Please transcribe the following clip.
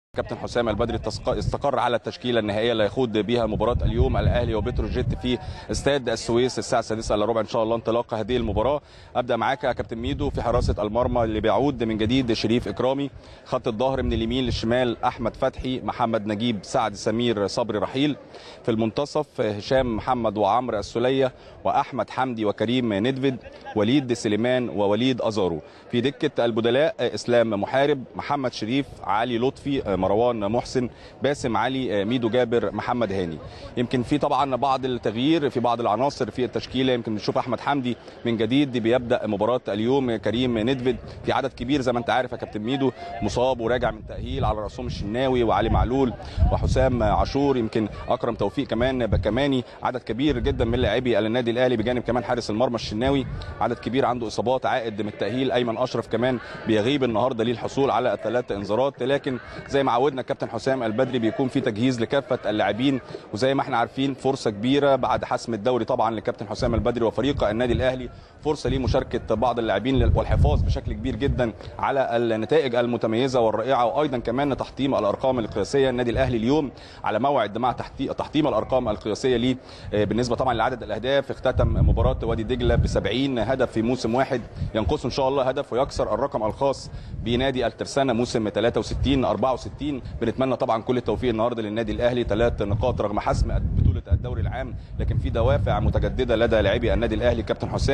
كابتن حسام البدري تسق- استقر على التشكيله النهائيه اللي هيخوض بها مباراه اليوم الاهلي وبتروجيت في استاد السويس الساعه السادسة الا ربع ان شاء الله انطلاق هذه المباراه ابدا معاك يا كابتن ميدو في حراسه المرمى اللي بيعود من جديد شريف اكرامي خط الظهر من اليمين للشمال احمد فتحي محمد نجيب سعد سمير صبري رحيل في المنتصف هشام محمد وعمرو السليه واحمد حمدي وكريم ندفد وليد سليمان ووليد ازارو في دكه البدلاء اسلام محارب محمد شريف علي لطفي مروان محسن باسم علي ميدو جابر محمد هاني يمكن في طبعا بعض التغيير في بعض العناصر في التشكيله يمكن نشوف احمد حمدي من جديد بيبدا مباراه اليوم كريم ندفد في عدد كبير زي ما انت عارف يا كابتن ميدو مصاب وراجع من تاهيل على راسهم الشناوي وعلي معلول وحسام عاشور يمكن اكرم توفيق كمان بكماني عدد كبير جدا من لاعبي النادي الاهلي بجانب كمان حارس المرمى الشناوي عدد كبير عنده اصابات عائد من التاهيل ايمن اشرف كمان بيغيب النهارده للحصول على الثلاث انذارات لكن زي ما عودنا الكابتن حسام البدري بيكون في تجهيز لكافه اللاعبين وزي ما احنا عارفين فرصه كبيره بعد حسم الدوري طبعا للكابتن حسام البدري وفريق النادي الاهلي فرصه لمشاركه بعض اللاعبين والحفاظ بشكل كبير جدا على النتائج المتميزه والرائعه وايضا كمان تحطيم الارقام القياسيه النادي الاهلي اليوم على موعد مع تحتي- تحطيم الارقام القياسيه ليه آه، بالنسبه طبعا لعدد الاهداف اختتم مباراه وادي دجله ب 70 هدف في موسم واحد ينقصه ان شاء الله هدف ويكسر الرقم الخاص بنادي الترسانه موسم 63 64 بنتمنى طبعا كل التوفيق النهارده للنادي الاهلي ثلاث نقاط رغم حسم بطوله الدوري العام لكن في دوافع متجدده لدى لاعبي النادي الاهلي كابتن حسام